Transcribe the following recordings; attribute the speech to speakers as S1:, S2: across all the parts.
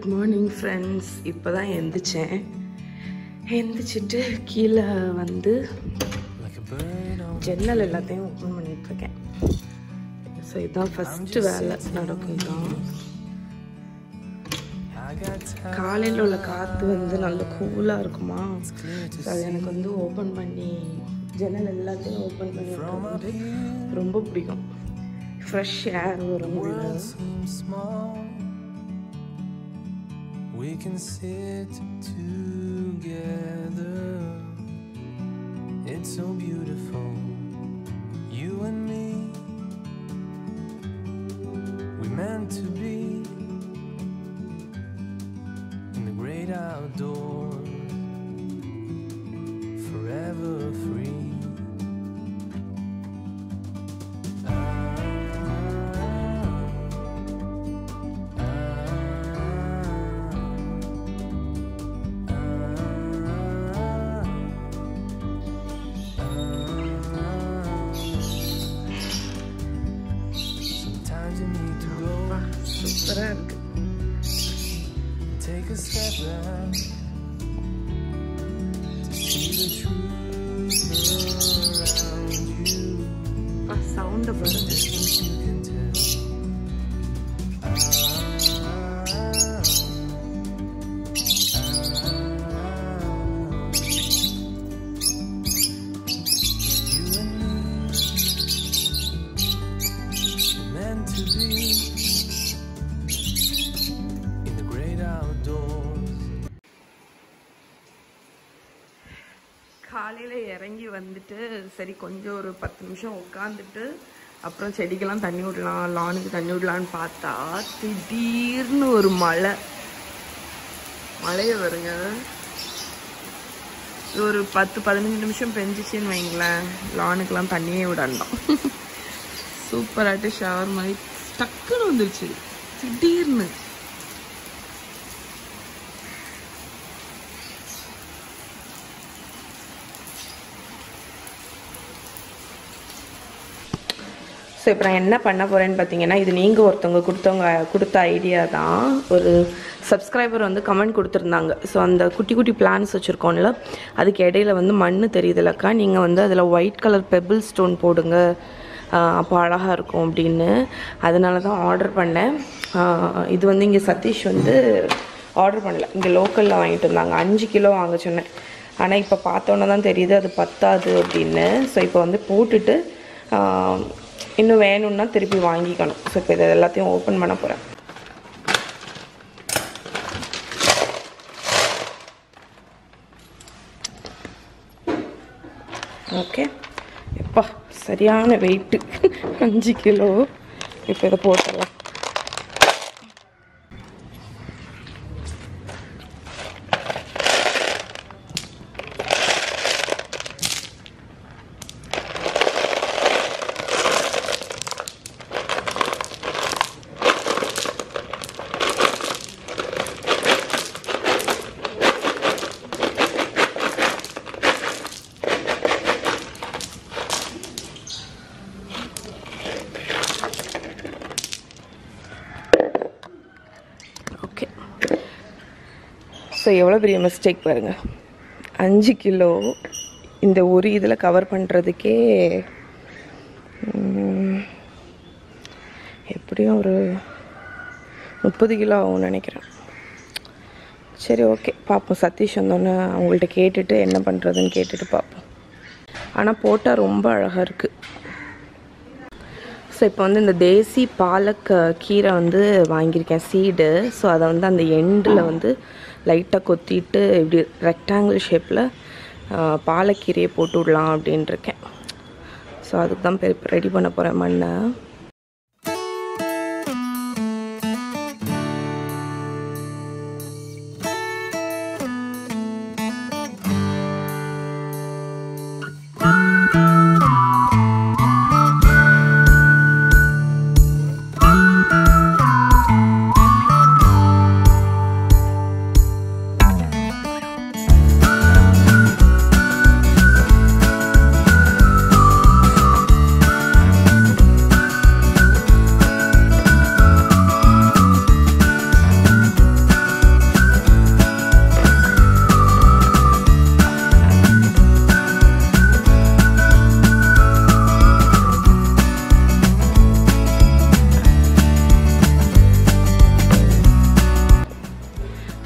S1: Good morning friends இப்போ தான் எந்திரிச்சேன் எந்திரிச்சிட்டு கீழே வந்து ஜன்னல் எல்லாத்தையும் ஓப்பன் பண்ணிகிட்ருக்கேன் ஸோ இதுதான் ஃபஸ்ட்டு வேலை நடக்கும் தான் காலையில் உள்ள காற்று வந்து நல்ல கூலாக இருக்குமா ஸோ அது எனக்கு வந்து ஓப்பன் பண்ணி ஜன்னல் எல்லாத்தையும் ஓப்பன் பண்ணி விட்டா வந்து ரொம்ப பிடிக்கும் ஃப்ரெஷ் ஏர் வரும் உள்ள.
S2: small. We can sit together. It's so beautiful, you and me. We meant to be in the great outdoors, forever free. Sometimes you need to go
S1: சூப்பராக இருக்கு
S2: take a step back to see the truth around you.
S1: சவுண்டை பாருங்க
S2: Things you can tell. You and me meant to be in the great outdoors.
S1: காலையில் இறங்கி வந்துட்டு சரி கொஞ்சம் ஒரு பத்து நிமிஷம் உட்காந்துட்டு அப்புறம் செடிக்கெல்லாம் தண்ணி விடலாம் லானுக்கு தண்ணி விடலான்னு பார்த்தா திடீர்னு ஒரு மழை மழையை வருங்க இது ஒரு பத்து பதினஞ்சு நிமிஷம் பெஞ்சிச்சின்னு வைங்களேன் லானுக்கெல்லாம் தண்ணியே விடாண்டாம் சூப்பராட்டு ஷவர் மாதிரி டக்குன்னு வந்துருச்சு திடீர்னு ஸோ இப்போ நான் என்ன பண்ண போகிறேன்னு பார்த்தீங்கன்னா இது நீங்கள் ஒருத்தவங்க கொடுத்தவங்க கொடுத்த ஐடியா தான் ஒரு சப்ஸ்கிரைபர் வந்து கமெண்ட் கொடுத்துருந்தாங்க ஸோ அந்த குட்டி குட்டி பிளான்ஸ் வச்சுருக்கோம்ல அதுக்கு இடையில வந்து மண் தெரியுதுலக்கா நீங்கள் வந்து அதில் ஒயிட் கலர் பெபிள் ஸ்டோன் போடுங்க ஆஹ் அப்போ அழகாக இருக்கும் அப்படின்னு அதனால தான் ஆர்டர் பண்ணேன் ஆஹ் இது வந்து இங்கே சதீஷ் வந்து ஆர்டர் பண்ணல இங்கே லோக்கலில் வாங்கிட்டு இருந்தாங்க அஞ்சு கிலோ வாங்க சொன்னேன் ஆனால் இப்போ பார்த்தோன்னே தான் தெரியுது அது பத்தாது அப்படின்னு ஸோ இப்போ வந்து போட்டுட்டு ஆஹ் இன்னும் வேணும்னா திருப்பி வாங்கிக்கணும் ஸோ இப்போ இதை எல்லாத்தையும் ஓப்பன் பண்ண போகிறேன் ஓகே எப்பா சரியான வெயிட்டு அஞ்சு கிலோ இப்போ இதை போட்டுடலாம் ஓகே ஸோ எவ்வளோ பெரிய மிஸ்டேக் பாருங்க அஞ்சு கிலோ இந்த ஒரு இதில் கவர் பண்ணுறதுக்கே ம், எப்படியும் ஒரு முப்பது கிலோ ஆகும்னு நினைக்கிறேன் சரி ஓகே பார்ப்போம் சதீஷ் வந்தோன்னே அவங்கள்ட்ட கேட்டுட்டு என்ன பண்ணுறதுன்னு கேட்டுட்டு பார்ப்போம் ஆனால் போட்டால் ரொம்ப அழகாக இருக்குது ஸோ இப்போ வந்து இந்த தேசி பாலக் அஹ், கீரை வந்து வாங்கியிருக்கேன் சீடு ஸோ அதை வந்து அந்த எண்டில் வந்து லைட்டாக கொத்திட்டு இப்படி ரெக்டாங்கிள் ஷேப்பில் பாலக்கீரையை போட்டு விடலாம் அப்படின்ட்டு இருக்கேன் ஸோ அதுக்கு தான் ரெடி பண்ண போகிறேன் மண்ணை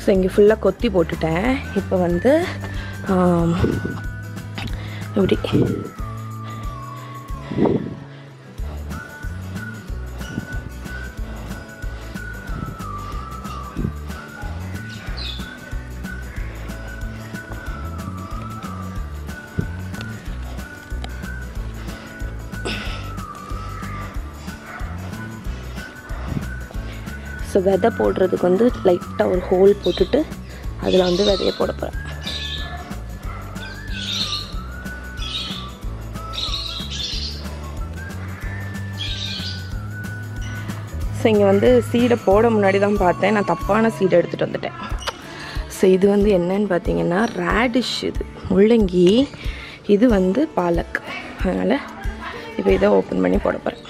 S1: ஸோ இங்கே ஃபுல்லாக கொத்தி போட்டுட்டேன் இப்போ வந்து ஆம், இப்படி ஸோ விதை போடுறதுக்கு வந்து லைட்டாக ஒரு ஹோல் போட்டுட்டு அதில் வந்து விதைய போட போகிறேன் ஸோ இங்கே வந்து சீடை போட முன்னாடி தான் பார்த்தேன் நான் தப்பான சீடை எடுத்துகிட்டு வந்துட்டேன் ஸோ இது வந்து என்னன்னு பார்த்தீங்கன்னா ரேடிஷ் இது முள்ளங்கி இது வந்து பாலக் அதனால் இப்போ இதை ஓப்பன் பண்ணி போட போகிறேன்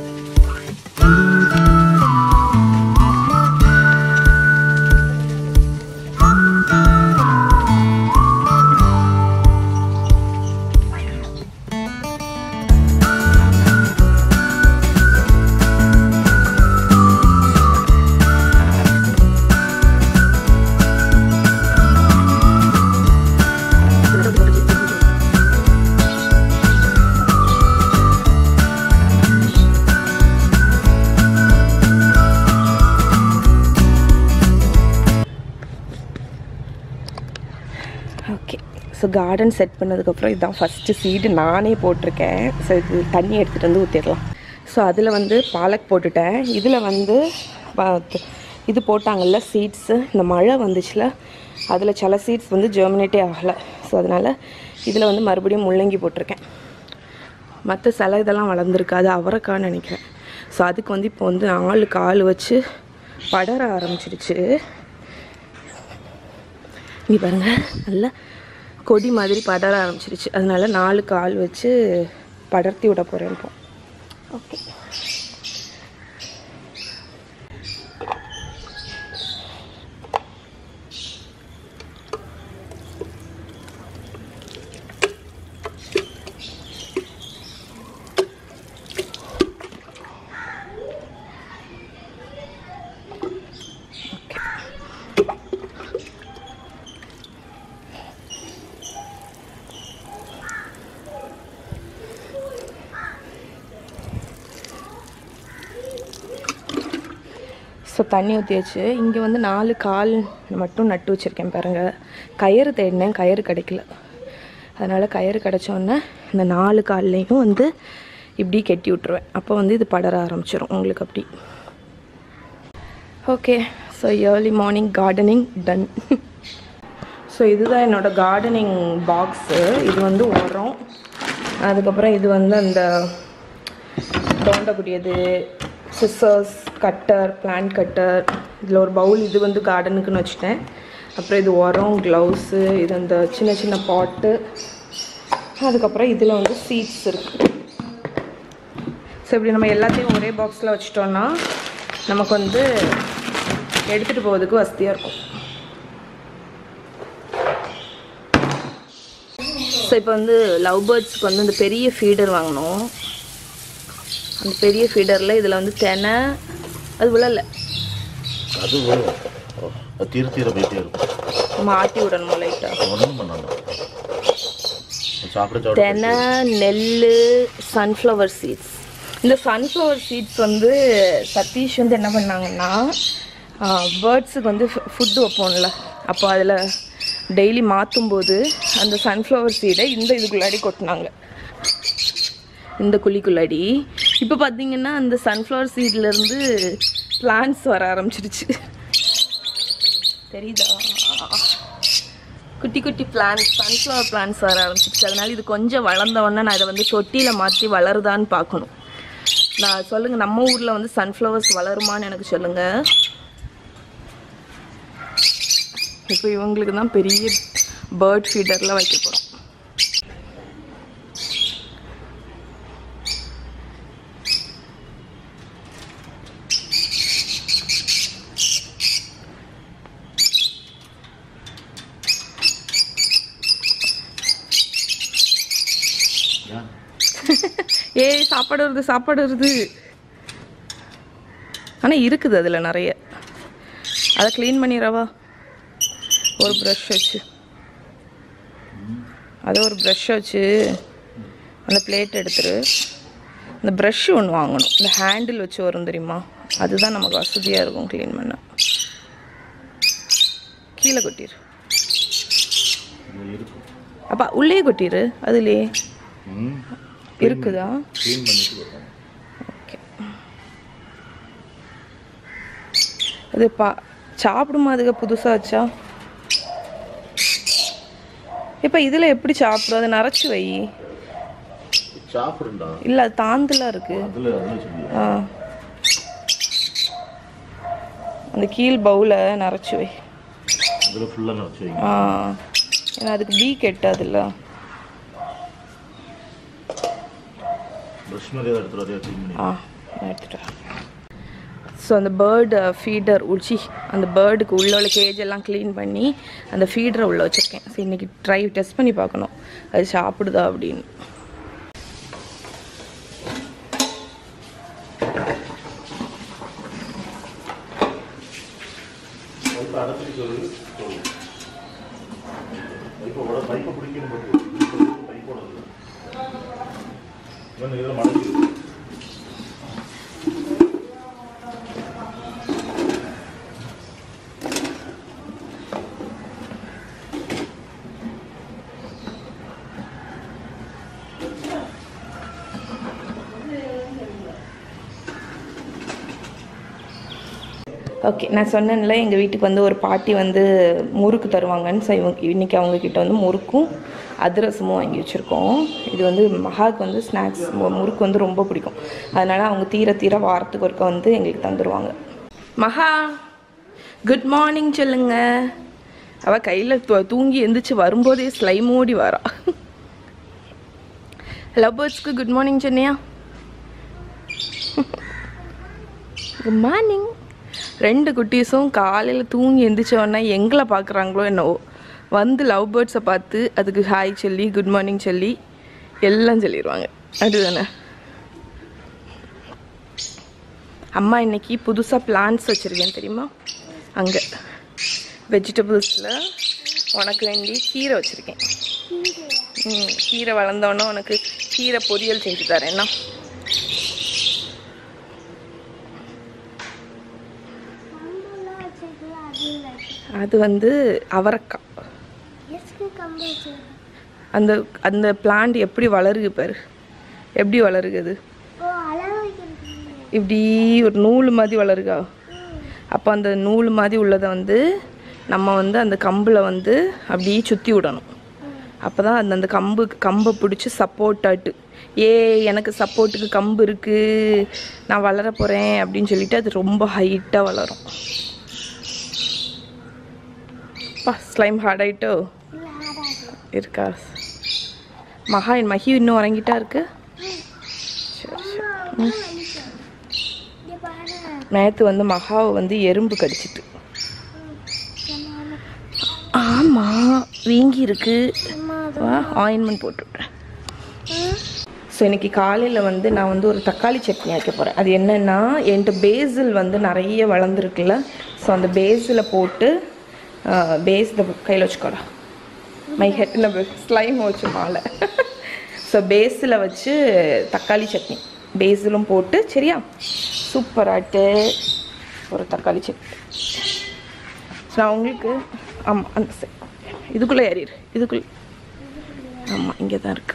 S1: ஓகே ஸோ கார்டன் செட் பண்ணதுக்கப்புறம் இதுதான் ஃபஸ்ட்டு சீடு நானே போட்டிருக்கேன் ஸோ இது தண்ணி எடுத்துகிட்டு வந்து ஊற்றிடலாம் ஸோ அதில் வந்து பாலக் போட்டுட்டேன் இதில் வந்து ப- இது போட்டாங்கல்ல சீட்ஸு இந்த மழை வந்துச்சுல அதில் சில சீட்ஸ் வந்து ஜெர்மினேட்டே ஆகலை ஸோ அதனால் இதில் வந்து மறுபடியும் முள்ளங்கி போட்டிருக்கேன் மற்ற சில இதெல்லாம் வளர்ந்துருக்கு அது அவரைக்கான்னு நினைக்கிறேன் ஸோ அதுக்கு வந்து இப்போ வந்து நாலு கால் வச்சு படர ஆரம்பிச்சிருச்சு இங்கே பாருங்க நல்லா கொடி மாதிரி படர ஆரம்பிச்சிருச்சு அதனால நாலு கால் வச்சு படர்த்தி விட போகிறேன் இப்போ ஓகே ஸோ தண்ணி ஊற்றியாச்சு இங்கே வந்து நாலு கால் மட்டும் நட்டு வச்சுருக்கேன் பாருங்கள் கயிறு தேடினேன் கயிறு கிடைக்கல அதனால் கயிறு கிடச்சோன்னே இந்த நாலு கால்லையும் வந்து இப்படி கட்டி விட்ருவேன் அப்போ வந்து இது படர ஆரம்பிச்சிடும் உங்களுக்கு அப்படி okay so early morning gardening done so இதுதான் என்னோடய கார்டனிங் பாக்ஸு இது வந்து உரம் அதுக்கப்புறம் இது வந்து அந்த தோண்டக்கூடியது சிசர்ஸ் கட்டர் பிளான்ட் கட்டர் இதில் ஒரு பவுல் இது வந்து கார்டனுக்குன்னு வச்சுட்டேன் அப்புறம் இது உரம் க்ளவுஸு இது அந்த சின்ன சின்ன பாட்டு அதுக்கப்புறம் இதில் வந்து சீட்ஸ் இருக்குது ஸோ இப்படி நம்ம எல்லாத்தையும் ஒரே பாக்ஸில் வச்சிட்டோம்னா நமக்கு வந்து எடுத்துகிட்டு போகிறதுக்கு வசதியாக இருக்கும் ஸோ இப்போ வந்து லவ் பேர்ட்ஸ்க்கு வந்து இந்த பெரிய ஃபீடர் வாங்கினோம் அந்த பெரிய ஃபீடரில் இதில் வந்து தெனை அது விழல
S3: அது வரும் அது தீர தீர போயிட்டே இருக்கும்
S1: மாட்டி விடணும் லைட்டாக
S3: ஒன்றும் பண்ணாங்க சாப்பிட சாப்பிட
S1: தெனை நெல் சன்ஃப்ளவர் சீட்ஸ் இந்த சன்ஃப்ளவர் சீட்ஸ் வந்து சதீஷ் வந்து என்ன பண்ணாங்கன்னா பேர்ட்ஸுக்கு வந்து ஃபுட்டு வைப்போம்ல அப்போ அதில் டெய்லி மாற்றும்போது அந்த சன்ஃப்ளவர் சீடை இந்த இதுக்குள்ளாடி கொட்டினாங்க இந்த குழிக்குள்ளாடி இப்போ பார்த்தீங்கன்னா அந்த சன்ஃப்ளவர் சீட்லேருந்து பிளான்ஸ் வர ஆரம்பிச்சிருச்சு தெரியுதா குட்டி குட்டி பிளான்ஸ் சன்ஃப்ளவர் பிளான்ஸ் வர ஆரம்பிச்சிருச்சு அதனால இது கொஞ்சம் வளர்ந்த உடனே நான் இதை வந்து தொட்டியில் மாற்றி வளருதான்னு பார்க்கணும் நான் சொல்லுங்கள் நம்ம ஊரில் வந்து சன்ஃப்ளவர்ஸ் வளருமான்னு எனக்கு சொல்லுங்கள் இப்போ இவங்களுக்கு தான் பெரிய பேர்ட் ஃபீடரில் வைக்க போகிறோம் ஏய் சாப்பாடு வருது சாப்பாடு வருது ஆனால் இருக்குது அதில் நிறைய அதை க்ளீன் பண்ணிடுறவா ஒரு ப்ரஷ் வச்சு அதை ஒரு ப்ரஷ் வச்சு அந்த பிளேட் எடுத்துரு இந்த ப்ரஷ் ஒன்று வாங்கணும் இந்த ஹேண்டில் வச்சு வரும் தெரியுமா அதுதான் நமக்கு வசதியாக இருக்கும் க்ளீன் பண்ண கீழே கொட்டிரு
S3: இதில் இருக்கும்
S1: அப்பா உள்ளே கொட்டிரு அதுலேயே
S3: ம்
S1: இருக்குதா
S3: க்ளீன் பண்ணிட்டு வருவோம்
S1: ஓகே இது பா சாப்பிடுமா அதுக்கு புதுசாக வச்சா இப்போ இதில் எப்படி சாப்பிடும் அதை நரைச்சி வை
S3: சாப்பிடுண்டா
S1: இல்லை அது தாந்தலாக இருக்குது
S3: அதில் அதில் சொல்லியா
S1: ஆ அந்த கீழ் பவுலை நரைச்சி வை
S3: அதில் ஃபுல்லாக நினச்சி வைங்க
S1: ஆ ஏன்னா அதுக்கு பீ கெட்டாதுல்ல
S3: ப்ரஷ் மாதிரி ஏதாவது எடுத்துகிட்டு வரையா க்ளீன் பண்ணி
S1: ஆ நான் எடுத்துட்டு வரேன் ஸோ அந்த பேர்டு ஃபீடர் உச்சி அந்த பேர்டுக்கு உள்ள உள்ள கேஜ் எல்லாம் க்ளீன் பண்ணி அந்த ஃபீடரை உள்ள வச்சுருக்கேன் ஸோ இன்னைக்கு ட்ரை டெஸ்ட் பண்ணி பார்க்கணும் அது சாப்பிடுதா அப்படின்னு
S3: பைப்பை அடைச்சிட்டு சொல்லு சொல்லு பைப்போட பைப்பை பிடிக்கணும் பார்த்து பைப்போட இன்னும் இதில் மடக்கிருக்கு
S1: ஓகே நான் சொன்னேன்ல எங்கள் வீட்டுக்கு வந்து ஒரு பாட்டி வந்து முறுக்கு தருவாங்கன்னு ஸோ இவங்க இன்றைக்கி அவங்கக்கிட்ட வந்து முறுக்கும் அதிரசமும் வாங்கி வச்சுருக்கோம் இது வந்து மகாவுக்கு வந்து ஸ்நாக்ஸ் முறுக்கு வந்து ரொம்ப பிடிக்கும் அதனால் அவங்க தீர தீர வாரத்துக்கு ஒருக்க வந்து எங்களுக்கு தந்துடுவாங்க மகா குட் மார்னிங் சொல்லுங்க அவள் கையில் தூங்கி எந்திரிச்சு வரும்போதே ஸ்லைம் ஓடி வரா லவ் பேர்ட்ஸ்க்கு குட் மார்னிங் சொன்னியா குட் மார்னிங் ரெண்டு குட்டீஸும் காலையில் தூங்கி எந்திரிச்ச உடனே எங்களை பார்க்குறாங்களோ என்னவோ வந்து லவ் பேர்ட்ஸை பார்த்து அதுக்கு ஹாய் சொல்லி குட் மார்னிங் சொல்லி எல்லாம் சொல்லிடுவாங்க அதுதானே அம்மா இன்னைக்கு புதுசாக பிளான்ஸ் வச்சுருக்கேன் தெரியுமா அங்கே வெஜிடபிள்ஸில் உனக்கு வேண்டி கீரை வச்சுருக்கேன் ம் கீரை வளர்ந்தோன்னே உனக்கு கீரை பொரியல் செஞ்சு தரேன்னா
S4: கம்பெல்லாம் வச்சிருக்கல அது வச்சு
S1: அது வந்து அவரைக்காய்
S4: எஸ்க்கு கம்பு வச்சிருக்கேன்
S1: அந்த அந்த பிளான்ட் எப்படி வளருது பாரு எப்படி வளருகுது
S4: ஓ அளவு வைக்கிறது
S1: இப்படி ஒரு நூல் மாதிரி வளருகா அப்போ அந்த நூல் மாதிரி உள்ளதை வந்து நம்ம வந்து அந்த கம்பில் வந்து அப்படியே சுற்றி விடணும் அப்போ தான் அந்த அந்த கம்பு கம்பை பிடிச்சி சப்போர்ட்டாட்டு ஏ எனக்கு சப்போர்ட்டுக்கு கம்பு இருக்குது நான் வளர போகிறேன் அப்படின்னு சொல்லிட்டு அது ரொம்ப ஹைட்டாக வளரும் பா ஸ்லைம் ஹார்ட் ஆயிட்டோ
S4: இல்லை ஆடாது
S1: இருக்கா மகா என் மகி இன்னும் உறங்கிட்டா இருக்கு சரி சரி
S4: அம்மா ரொம்ப வலிக்கும் இங்கே பாரு
S1: நேற்று வந்து மகாவை வந்து எறும்பு கடிச்சிட்டு
S4: சொன்னாங்க
S1: ஆமாம் வீங்கி இருக்கு
S4: அம்மா அது
S1: ஆயின்மெண்ட் போட்டுவிட்றேன் ஸோ இன்னைக்கு காலையில் வந்து நான் வந்து ஒரு தக்காளி சட்னி வைக்க போகிறேன் அது என்னென்னா என்கிட்ட பேசில் வந்து நிறைய வளர்ந்துருக்குல்ல ஸோ அந்த பேஸில் போட்டு பேஸ் இந்த கையில் வச்சுக்கோடா மை ஹெட் நம்ம ஸ்லைம் வச்சு மாலை ஸோ பேஸில் வச்சு தக்காளி சட்னி பேஸிலும் போட்டு சரியா சூப்பராட்டு ஒரு தக்காளி சட்னி ஸோ நான் உங்களுக்கு ஆமாம் அந்த சை- இதுக்குள்ளே ஏறிடு இதுக்குள்ளே ஆமாம் இங்கே தான் இருக்குது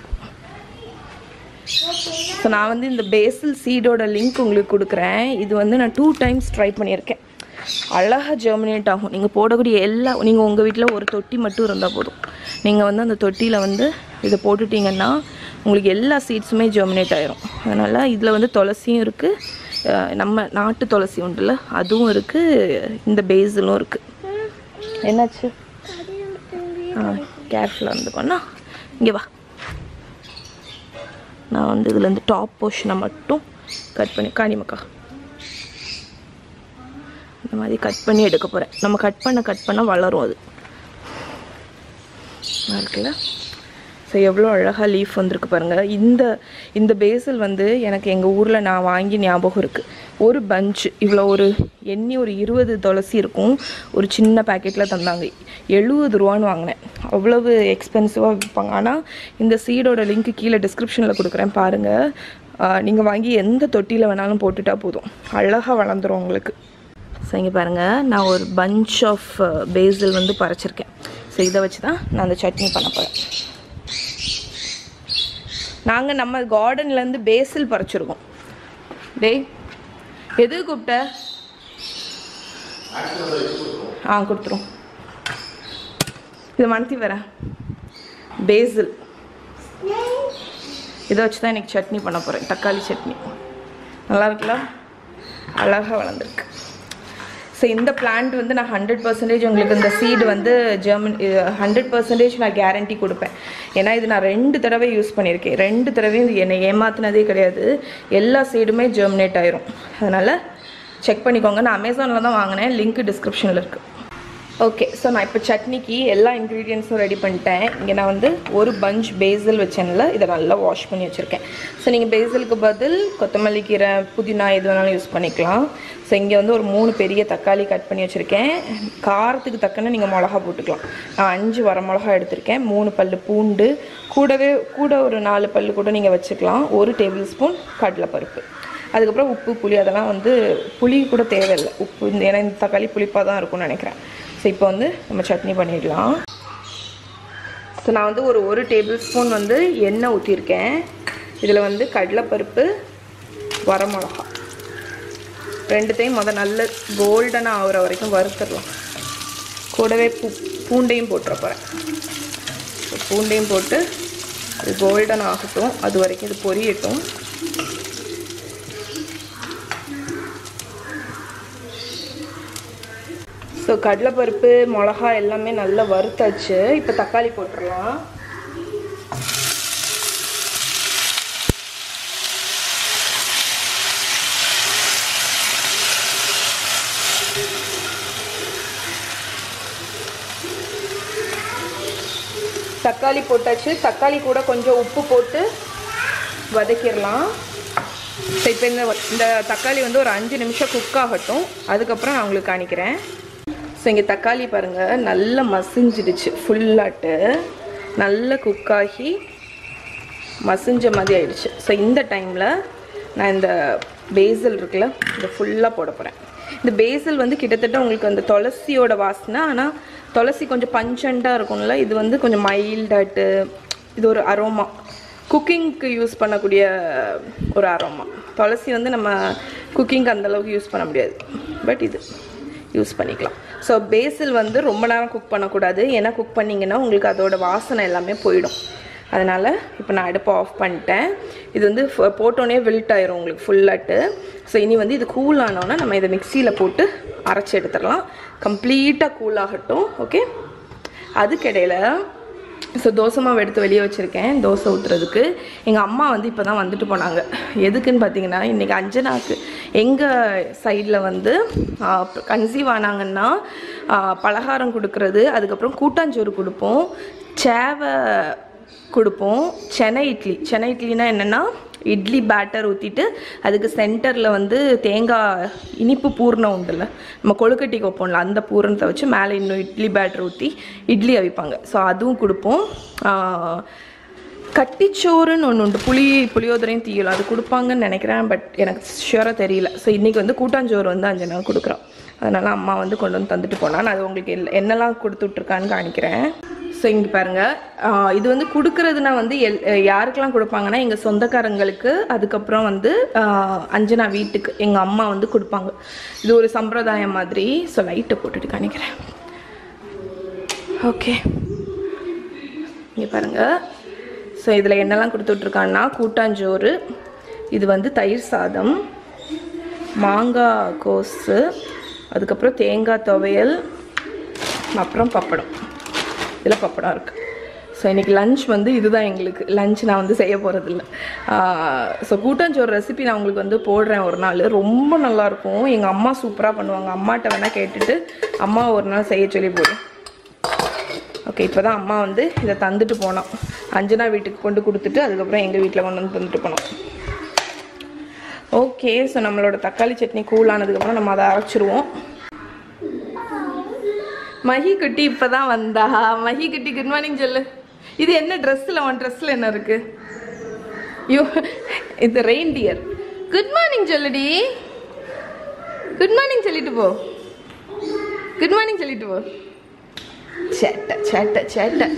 S1: ஸோ நான் வந்து இந்த பேசில் சீடோட லிங்க் உங்களுக்கு கொடுக்குறேன் இது வந்து நான் டூ டைம்ஸ் ட்ரை பண்ணியிருக்கேன் அழகாக ஜெர்மினேட் ஆகும் நீங்கள் போடக்கூடிய எல்லா நீங்கள் உங்கள் வீட்டில் ஒரு தொட்டி மட்டும் இருந்தால் போதும் நீங்கள் வந்து அந்த தொட்டியில் வந்து இதை போட்டுட்டீங்கன்னா உங்களுக்கு எல்லா சீட்ஸுமே ஜெர்மினேட் ஆயிரும் அதனால் இதில் வந்து துளசியும் இருக்குது நம்ம நாட்டு துளசி உண்டுல்ல அதுவும் இருக்குது இந்த பேஸிலும் இருக்குது என்னாச்சு ஆ கேர்ஃபுல்லாக இருந்துக்கோண்ணா இங்கே வா நான் வந்து இதுலேருந்து டாப் போர்ஷனை மட்டும் கட் பண்ணி காணிமக்கா இந்த மாதிரி கட் பண்ணி எடுக்க போகிறேன் நம்ம கட் பண்ண கட் பண்ண வளரும் அது நல்லா இருக்குல்ல ஸோ எவ்வளோ அழகாக லீஃப் வந்திருக்கு பாருங்கள் இந்த இந்த பேசில் வந்து எனக்கு எங்கள் ஊரில் நான் வாங்கி ஞாபகம் இருக்குது ஒரு பஞ்ச் இவ்வளோ ஒரு எண்ணி ஒரு இருபது துளசி இருக்கும் ஒரு சின்ன பேக்கெட்டில் தந்தாங்க எழுபது ரூபான்னு வாங்கினேன் அவ்வளவு எக்ஸ்பென்சிவாக விற்பாங்க ஆனால் இந்த சீடோட லிங்க் கீழே டிஸ்கிரிப்ஷனில் கொடுக்குறேன் பாருங்கள் நீங்கள் வாங்கி எந்த தொட்டியில் வேணாலும் போட்டுட்டா போதும் அழகாக வளர்ந்துரும் உங்களுக்கு ஸோ இங்கே பாருங்கள் நான் ஒரு பஞ்ச் ஆஃப் பேசில் வந்து பறிச்சிருக்கேன் ஸோ இதை வச்சு தான் நான் அந்த சட்னி பண்ண போகிறேன் நாங்கள் நம்ம கார்டன்லேருந்து பேசில் பறிச்சிருக்கோம் டேய் எது கூப்பிட்ட ஆ கொடுத்துரும் இதை மணத்தி வரேன் பேசில் இதை வச்சு தான் இன்னைக்கு சட்னி பண்ண போகிறேன் தக்காளி சட்னி நல்லா இருக்குல்ல அழகாக வளர்ந்துருக்கு ஸோ இந்த பிளான்ட் வந்து நான் ஹண்ட்ரட் பர்சன்டேஜ் உங்களுக்கு இந்த சீடு வந்து ஜெர்மன் ஹண்ட்ரட் பர்சன்டேஜ் நான் கேரண்டி கொடுப்பேன் ஏன்னா இது நான் ரெண்டு தடவை யூஸ் பண்ணியிருக்கேன் ரெண்டு தடவையும் இது என்னை ஏமாத்தினதே கிடையாது எல்லா சீடுமே ஜெர்மினேட் ஆயிரும் அதனால் செக் பண்ணிக்கோங்க நான் அமேசானில் தான் வாங்கினேன் லிங்க் டிஸ்கிரிப்ஷனில் இருக்குது ஓகே ஸோ நான் இப்போ சட்னிக்கு எல்லா இன்க்ரீடியன்ஸும் ரெடி பண்ணிட்டேன் இங்கே நான் வந்து ஒரு பஞ்ச் பேசில் வச்சேன்ல இதை நல்லா வாஷ் பண்ணி வச்சுருக்கேன் ஸோ நீங்கள் பேசிலுக்கு பதில் கொத்தமல்லி கீரை புதினா எது வேணாலும் யூஸ் பண்ணிக்கலாம் ஸோ இங்கே வந்து ஒரு மூணு பெரிய தக்காளி கட் பண்ணி வச்சுருக்கேன் காரத்துக்கு தக்கன நீங்கள் மிளகா போட்டுக்கலாம் நான் அஞ்சு வர மிளகா எடுத்திருக்கேன் மூணு பல் பூண்டு கூடவே கூட ஒரு நாலு பல் கூட நீங்கள் வச்சுக்கலாம் ஒரு டேபிள் ஸ்பூன் கடலைப்பருப்பு அதுக்கப்புறம் உப்பு புளி அதெல்லாம் வந்து புளி கூட தேவையில்லை உப்பு இந்த ஏன்னா இந்த தக்காளி புளிப்பாக தான் இருக்கும்னு நினைக்கிறேன் ஸோ இப்போ வந்து நம்ம சட்னி பண்ணிடலாம் ஸோ நான் வந்து ஒரு ஒரு டேபிள் ஸ்பூன் வந்து எண்ணெய் ஊற்றிருக்கேன் இதில் வந்து கடலைப்பருப்பு வரமிளகா ரெண்டுத்தையும் முத நல்ல கோல்டனாக ஆகுற வரைக்கும் வறுத்துடலாம் கூடவே பூ பூண்டையும் போட்டுற போகிறேன் பூண்டையும் போட்டு அது கோல்டன் ஆகட்டும் அது வரைக்கும் இது பொரியட்டும் ஸோ கடலைப்பருப்பு மிளகா எல்லாமே நல்லா வறுத்தாச்சு இப்போ தக்காளி போட்டுடலாம் தக்காளி போட்டாச்சு தக்காளி கூட கொஞ்சம் உப்பு போட்டு வதக்கிடலாம் ஸோ இப்போ இந்த இந்த தக்காளி வந்து ஒரு அஞ்சு நிமிஷம் குக் ஆகட்டும் அதுக்கப்புறம் நான் உங்களுக்கு காணிக்கிறேன் ஸோ இங்கே தக்காளி பாருங்கள் நல்லா மசிஞ்சிடுச்சு ஃபுல்லாட்டு நல்லா குக் ஆகி மசிஞ்ச மாதிரி ஆயிடுச்சு ஸோ இந்த டைமில் நான் இந்த பேசல் இருக்குல்ல இதை ஃபுல்லாக போட போகிறேன் இந்த பேசல் வந்து கிட்டத்தட்ட உங்களுக்கு அந்த துளசியோட வாசனை ஆனால் துளசி கொஞ்சம் பஞ்சண்டாக இருக்கும்ல இது வந்து கொஞ்சம் மைல்டாட்டு இது ஒரு அரோமா குக்கிங்க்கு யூஸ் பண்ணக்கூடிய ஒரு அரோமா துளசி வந்து நம்ம குக்கிங்க்கு அந்தளவுக்கு யூஸ் பண்ண முடியாது பட் இது யூஸ் பண்ணிக்கலாம் ஸோ பேசில் வந்து ரொம்ப நேரம் குக் பண்ணக்கூடாது ஏன்னா குக் பண்ணிங்கன்னா உங்களுக்கு அதோட வாசனை எல்லாமே போயிடும் அதனால் இப்போ நான் அடுப்பை ஆஃப் பண்ணிட்டேன் இது வந்து ஃப- போட்டோன்னே வில்ட் ஆயிரும் உங்களுக்கு ஃபுல்லாட்டு ஸோ இனி வந்து இது கூல் ஆனோன்னா நம்ம இதை மிக்சியில் போட்டு அரைச்சி எடுத்துடலாம் கம்ப்ளீட்டாக கூல் ஆகட்டும் ஓகே அதுக்கிடையில் ஸோ தோசை மாவு எடுத்து வெளியே வச்சுருக்கேன் தோசை ஊற்றுறதுக்கு எங்கள் அம்மா வந்து இப்போ தான் வந்துட்டு போனாங்க எதுக்குன்னு பார்த்தீங்கன்னா இன்றைக்கி அஞ்சனாக்கு எங்கள் சைடில் வந்து கன்சீவ் ஆனாங்கன்னா ஆ, பலகாரம் கொடுக்கறது அதுக்கப்புறம் கூட்டாஞ்சோறு கொடுப்போம் சேவை கொடுப்போம் சென்னை இட்லி சென்னை இட்லினா என்னென்னா இட்லி பேட்டர் ஊற்றிட்டு அதுக்கு சென்டரில் வந்து தேங்காய் இனிப்பு பூர்ணம் உண்டுல்ல நம்ம கொழுக்கட்டைக்கு வைப்போம்ல அந்த பூரணத்தை வச்சு மேலே இன்னும் இட்லி பேட்டர் ஊற்றி இட்லி அவிப்பாங்க ஸோ அதுவும் கொடுப்போம் ஆஹ், கட்டிச்சோறுன்னு ஒன்று உண்டு புளி புளியோதரையும் தீயலும் அது கொடுப்பாங்கன்னு நினைக்கிறேன் பட் எனக்கு ஷியூராக தெரியல ஸோ இன்றைக்கி வந்து கூட்டாஞ்சோறு வந்து அஞ்சு நாள் கொடுக்குறோம் அதனால் அம்மா வந்து கொண்டு வந்து தந்துட்டு போனா நான் அது உங்களுக்கு எல் என்னெல்லாம் கொடுத்துட்ருக்கான்னு காணிக்கிறேன் ஸோ இங்கே பாருங்கள் ஆஹ் இது வந்து கொடுக்கறதுனா வந்து எல் யாருக்கெல்லாம் கொடுப்பாங்கன்னா எங்கள் சொந்தக்காரங்களுக்கு அதுக்கப்புறம் வந்து ஆஹ் அஞ்சனா வீட்டுக்கு எங்கள் அம்மா வந்து கொடுப்பாங்க இது ஒரு சம்பிரதாயம் மாதிரி ஸோ லைட்டை போட்டுட்டு காணிக்கிறேன் ஓகே இங்கே பாருங்கள் ஸோ இதில் என்னெல்லாம் கொடுத்துட்ருக்காங்கன்னா கூட்டாஞ்சோறு இது வந்து தயிர் சாதம் மாங்காய் கோஸு அதுக்கப்புறம் தேங்காய் துவையல் அப்புறம் பப்படம் இதில் பப்படம் இருக்குது ஸோ இன்றைக்கி லஞ்ச் வந்து இதுதான் எங்களுக்கு லஞ்ச் நான் வந்து செய்ய போகிறதில்ல ஸோ கூட்டாஞ்சோறு ரெசிபி நான் உங்களுக்கு வந்து போடுறேன் ஒரு நாள் ரொம்ப நல்லாயிருக்கும் எங்கள் அம்மா சூப்பராக பண்ணுவாங்க அம்மாட்ட வேணால் கேட்டுட்டு அம்மா ஒரு நாள் செய்ய சொல்லி போடுறேன் ஓகே இப்போ தான் அம்மா வந்து இதை தந்துட்டு போனோம் அஞ்சனா வீட்டுக்கு கொண்டு கொடுத்துட்டு அதுக்கப்புறம் எங்கள் வீட்டில் கொண்டு வந்து தந்துட்டு போனோம் ஓகே ஸோ நம்மளோட தக்காளி சட்னி கூல் ஆனதுக்கப்புறம் நம்ம அதை அரைச்சிருவோம் மஹி குட்டி இப்போ தான் வந்தா மஹி குட்டி குட் மார்னிங் சொல்லு இது என்ன ட்ரெஸ்ஸில் உன் ட்ரெஸ்ஸில் என்ன இருக்கு யூ இது ரெயின்டியர் குட் மார்னிங் சொல்லுடி குட் மார்னிங் சொல்லிட்டு போ குட் மார்னிங் சொல்லிட்டு போ சேட்டை சேட்டை சேட்டை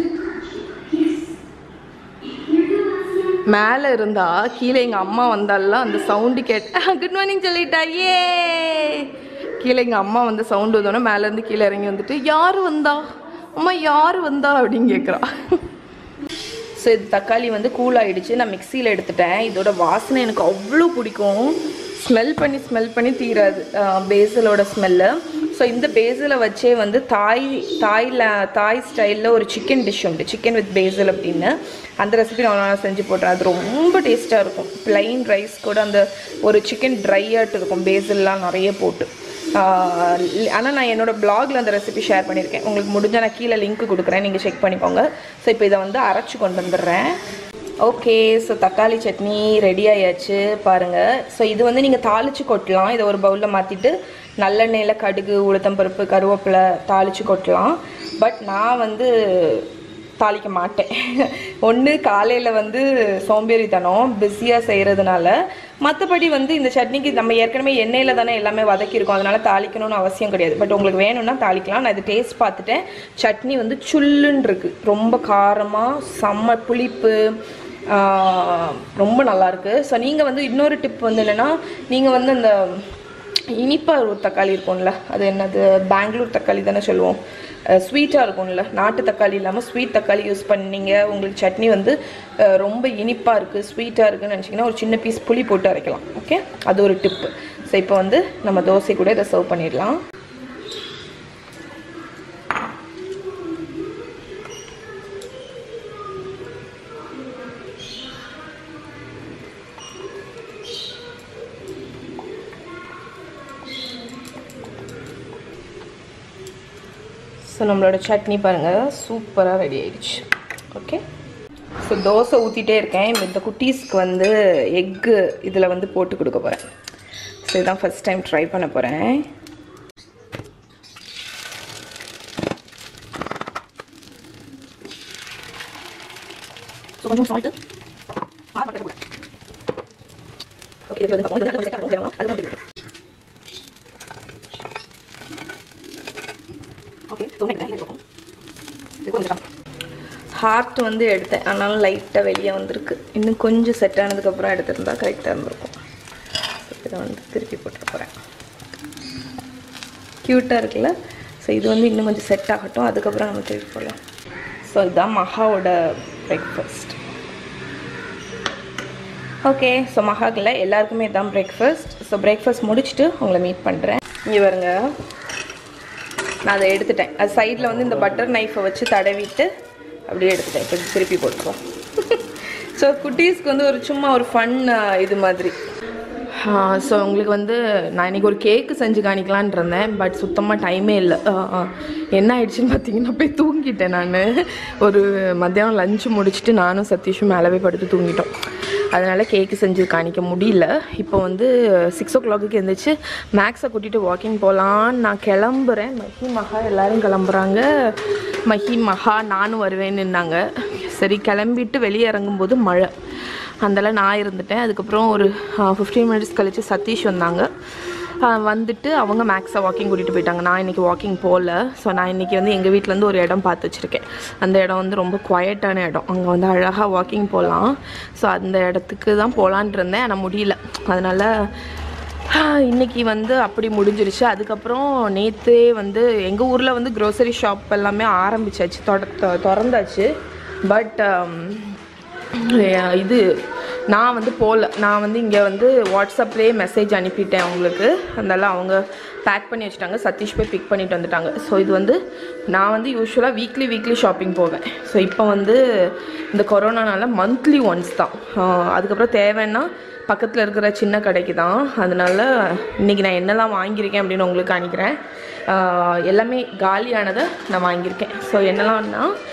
S1: மேலே இருந்தா கீழே எங்கள் அம்மா வந்தால அந்த சவுண்டு கேட்ட குட் மார்னிங் சொல்லிட்டா ஏ கீழே எங்கள் அம்மா வந்து சவுண்டு வந்தோடனே மேலேருந்து கீழே இறங்கி வந்துட்டு யார் வந்தா அம்மா யார் வந்தா அப்படின்னு கேட்குறா ஸோ இது தக்காளி வந்து கூல் ஆயிடுச்சு நான் மிக்சியில் எடுத்துட்டேன் இதோட வாசனை எனக்கு அவ்வளோ பிடிக்கும் ஸ்மெல் பண்ணி ஸ்மெல் பண்ணி தீராது பேசலோட ஸ்மெல்லு ஸோ இந்த பேசலை வச்சே வந்து தாய் தாயில் தாய் ஸ்டைலில் ஒரு சிக்கன் டிஷ் உண்டு சிக்கன் வித் பேசல் அப்படின்னு அந்த ரெசிபி நான் நான் செஞ்சு போட்டேன் அது ரொம்ப டேஸ்ட்டாக இருக்கும் plain ரைஸ் கூட அந்த ஒரு சிக்கன் ட்ரையாட்டு இருக்கும் பேசல்லாம் நிறைய போட்டு ஆனால் நான் என்னோட பிளாகில் அந்த ரெசிபி ஷேர் பண்ணியிருக்கேன் உங்களுக்கு முடிஞ்சால் நான் கீழே லிங்க் கொடுக்குறேன் நீங்கள் செக் பண்ணிக்கோங்க ஸோ இப்போ இதை வந்து அரைச்சி கொண்டு வந்துடுறேன் ஓகே ஸோ தக்காளி சட்னி ரெடி ஆயாச்சு பாருங்கள் ஸோ இது வந்து நீங்கள் தாளித்து கொட்டலாம் இதை ஒரு பவுலில் மாற்றிட்டு நல்லெண்ணெயில் கடுகு உளுத்தம்பருப்பு கருவேப்பிலை தாளித்து கொட்டலாம் பட் நான் வந்து தாளிக்க மாட்டேன் ஒன்று காலையில் வந்து சோம்பேறித்தனம் பிஸியாக செய்கிறதுனால மற்றபடி வந்து இந்த சட்னிக்கு நம்ம ஏற்கனவே எண்ணெயில் தானே எல்லாமே வதக்கியிருக்கோம் அதனால தாளிக்கணும்னு அவசியம் கிடையாது பட் உங்களுக்கு வேணும்னா தாளிக்கலாம் நான் இது டேஸ்ட் பார்த்துட்டேன் சட்னி வந்து சுல்லுன்னு இருக்கு ரொம்ப காரமாக செம்ம புளிப்பு ஆஹ், ரொம்ப நல்லாயிருக்கு ஸோ நீங்கள் வந்து இன்னொரு டிப் வந்து என்னென்னா நீங்கள் வந்து அந்த இனிப்பாக ஒரு தக்காளி இருக்கும்ல அது என்னது பெங்களூர் தக்காளி தானே சொல்லுவோம் ஸ்வீட்டாக இருக்கும்ல நாட்டு தக்காளி இல்லாமல் ஸ்வீட் தக்காளி யூஸ் பண்ணீங்க உங்களுக்கு சட்னி வந்து அஹ், ரொம்ப இனிப்பாக இருக்குது ஸ்வீட்டாக இருக்குன்னு நினச்சிங்கன்னா ஒரு சின்ன பீஸ் புளி போட்டு அரைக்கலாம் ஓகே அது ஒரு டிப்பு ஸோ இப்போ வந்து நம்ம தோசை கூட இதை சர்வ் பண்ணிடலாம் ஸோ நம்மளோட சட்னி பாருங்கள் சூப்பராக ரெடி ஆயிடுச்சு ஓகே ஸோ தோசை ஊற்றிட்டே இருக்கேன் இந்த குட்டீஸ்க்கு வந்து எக்கு இதில் வந்து போட்டு கொடுக்க போகிறேன் ஸோ இதுதான் ஃபஸ்ட் டைம் ட்ரை பண்ண போகிறேன் ஸோ கொஞ்சம் சால்ட்டு ஓகே இது வந்து கொஞ்சம் கொஞ்சம் அது மட்டும் ஓகே ஹார்ட் வந்து எடுத்தேன் ஆனாலும் லைட்டாக வெளியே வந்திருக்கு இன்னும் கொஞ்சம் செட் ஆனதுக்கப்புறம் எடுத்திருந்தா கரெக்டாக இருந்திருக்கும் So, இதை வந்து திருப்பி போட்டுற போகிறேன் க்யூட்டாக இருக்குல்ல ஸோ இது வந்து இன்னும் கொஞ்சம் செட் ஆகட்டும் அதுக்கப்புறம் நம்ம திருப்பி போடலாம் ஸோ இதுதான் மகாவோட பிரேக்ஃபாஸ்ட் ஓகே ஸோ மகாக்கில் எல்லாருக்குமே இதுதான் பிரேக்ஃபாஸ்ட் ஸோ பிரேக்ஃபாஸ்ட் முடிச்சுட்டு உங்களை மீட் பண்ணுறேன் இங்கே வருங்க நான் அதை எடுத்துட்டேன் அது சைடில் வந்து இந்த பட்டர் நைஃபை வச்சு தடவிட்டு அப்படியே எடுத்துட்டேன் இப்போ திருப்பி போட்டுருவோம் ஸோ குட்டீஸ்க்கு வந்து ஒரு சும்மா ஒரு ஃபன் இது மாதிரி ஸோ உங்களுக்கு வந்து நான் இன்றைக்கி ஒரு கேக்கு செஞ்சு காணிக்கலான் இருந்தேன் பட் சுத்தமாக டைமே இல்லை என்ன ஆயிடுச்சுன்னு பார்த்தீங்கன்னா போய் தூங்கிட்டேன் நான் ஒரு மத்தியானம் லஞ்ச் முடிச்சுட்டு நானும் சதீஷும் மேலே போய் படுத்து தூங்கிட்டோம் அதனால் கேக்கு செஞ்சு காணிக்க முடியல இப்போ வந்து சிக்ஸ் ஓ கிளாக்கு எழுந்திரிச்சு மேக்ஸை கூட்டிகிட்டு வாக்கிங் போகலான்னு நான் கிளம்புறேன் மஹி மகா எல்லாரும் கிளம்புறாங்க மஹி மகா நானும் வருவேன்னுன்னாங்க சரி கிளம்பிட்டு வெளியே இறங்கும்போது மழை அதெல்லாம் நான் இருந்துட்டேன் அதுக்கப்புறம் ஒரு ஃபிஃப்டீன் மினிட்ஸ் கழித்து சதீஷ் வந்தாங்க ஆஹ் வந்துட்டு அவங்க மேக்ஸை வாக்கிங் கூட்டிகிட்டு போயிட்டாங்க நான் இன்றைக்கி வாக்கிங் போகல ஸோ நான் இன்றைக்கி வந்து எங்கள் வீட்டிலேருந்து ஒரு இடம் பார்த்து வச்சுருக்கேன் அந்த இடம் வந்து ரொம்ப குவைட்டான இடம் அங்கே வந்து அழகாக வாக்கிங் போகலாம் ஸோ அந்த இடத்துக்கு தான் போகலான்ட்டு இருந்தேன் ஆனால் முடியல அதனால் இன்னைக்கு வந்து அப்படி முடிஞ்சிருச்சு அதுக்கப்புறம் நேற்றே வந்து எங்கள் ஊரில் வந்து க்ரோசரி ஷாப் எல்லாமே ஆரம்பிச்சாச்சு தொட தொ- திறந்தாச்சு பட் இது நான் வந்து போகல நான் வந்து இங்கே வந்து வாட்ஸ்அப்லேயே மெசேஜ் அனுப்பிட்டேன் அவங்களுக்கு அதனால அவங்க பேக் பண்ணி வச்சுட்டாங்க சதீஷ் போய் பிக் பண்ணிட்டு வந்துட்டாங்க ஸோ இது வந்து நான் வந்து யூஸ்வலாக வீக்லி வீக்லி ஷாப்பிங் போவேன் ஸோ இப்போ வந்து இந்த கொரோனானால மந்த்லி ஒன்ஸ் தான் ஆஹ் அதுக்கப்புறம் தேவைன்னா பக்கத்தில் இருக்கிற சின்ன கடைக்கு தான் அதனால இன்றைக்கி நான் என்னெல்லாம் வாங்கியிருக்கேன் அப்படின்னு உங்களுக்கு காணிக்கிறேன் ஆஹ் எல்லாமே காலியானதை நான் வாங்கியிருக்கேன் ஸோ என்னெல்லாம்னா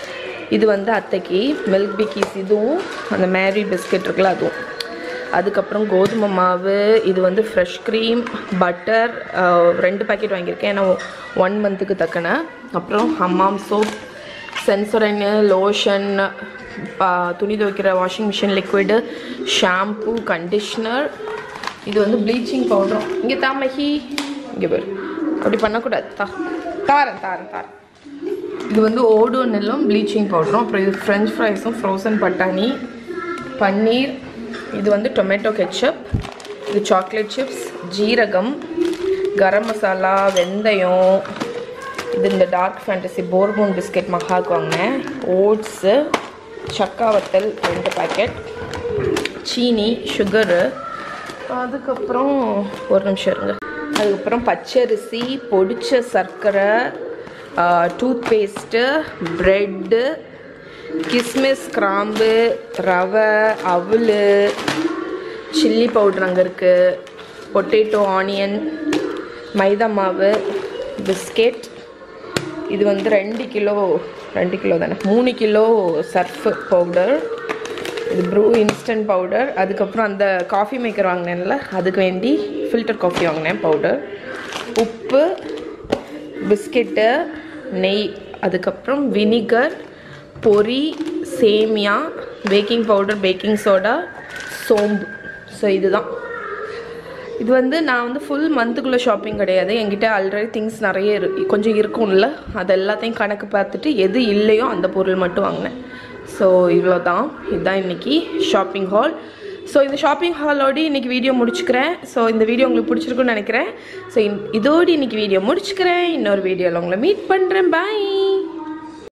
S1: இது வந்து அத்தைக்கு மில்க் பிக்கீஸ் இதுவும் அந்த மேரி பிஸ்கெட் இருக்குல்ல அதுவும் அதுக்கப்புறம் கோதுமை மாவு இது வந்து ஃப்ரெஷ் க்ரீம் பட்டர் ரெண்டு பாக்கெட் வாங்கியிருக்கேன் ஏன்னா ஒன் மந்த்துக்கு தக்கன அப்புறம் ஹம்மாம் சோப் சென்சரனு லோஷன் துணி துவைக்கிற washing machine liquid shampoo conditioner இது வந்து ப்ளீச்சிங் பவுடரும் இங்கே தாமஹி இங்கே பேர் அப்படி பண்ணக்கூடாது தா தாரேன் தாரேன் தாரேன் இது வந்து ஓடோ நெல்லும் ப்ளீச்சிங் பவுடரும் அப்புறம் இது ஃப்ரெஞ்ச் ஃப்ரைஸும் ஃப்ரோசன் பட்டாணி பன்னீர் இது வந்து டொமேட்டோ கெச்சப் இது சாக்லேட் சிப்ஸ் ஜீரகம் கரம் மசாலா வெந்தயம் இது இந்த டார்க் ஃபேண்டசி போர்போன் பிஸ்கெட் மகாக்கு வாங்கினேன் ஓட்ஸு சக்கா வத்தல் ரெண்டு பேக்கெட் சீனி சுகரு அதுக்கப்புறம் ஒரு நிமிஷம் இருங்க அதுக்கப்புறம் பச்சரிசி பொடிச்ச சர்க்கரை டூத் பேஸ்ட்டு ப்ரெட்டு கிஸ்மிஸ் கிராம்பு ரவை அவல் சில்லி பவுடர் அங்கே இருக்குது பொட்டேட்டோ ஆனியன் மைதா மாவு பிஸ்கெட் இது வந்து ரெண்டு கிலோ ரெண்டு கிலோ தானே மூணு கிலோ சர்ஃப் பவுடர் இது ப்ரூ இன்ஸ்டன்ட் பவுடர் அதுக்கப்புறம் அந்த காஃபி மேக்கர் வாங்கினேன்ல அதுக்கு வேண்டி ஃபில்டர் காஃபி வாங்கினேன் பவுடர் உப்பு பிஸ்கெட்டு நெய் அதுக்கப்புறம் வினிகர் பொரி சேமியா பேக்கிங் பவுடர் பேக்கிங் சோடா சோம்பு ஸோ இதுதான் இது வந்து நான் வந்து ஃபுல் மந்த்துக்குள்ளே ஷாப்பிங் கிடையாது என்கிட்ட ஆல்ரெடி திங்ஸ் நிறைய இரு கொஞ்சம் இருக்கும்ல அது எல்லாத்தையும் கணக்கு பார்த்துட்டு எது இல்லையோ அந்த பொருள் மட்டும் வாங்கினேன் ஸோ இவ்வளோ தான் இதுதான் இன்றைக்கி ஷாப்பிங் ஹால் ஸோ இந்த ஷாப்பிங் ஹாலோடு இன்றைக்கி வீடியோ முடிச்சுக்கிறேன் ஸோ இந்த வீடியோ உங்களுக்கு பிடிச்சிருக்குன்னு நினைக்கிறேன் ஸோ இதோடு இன்றைக்கி வீடியோ முடிச்சுக்கிறேன் இன்னொரு வீடியோவில் உங்களை மீட் பண்ணுறேன் பாய்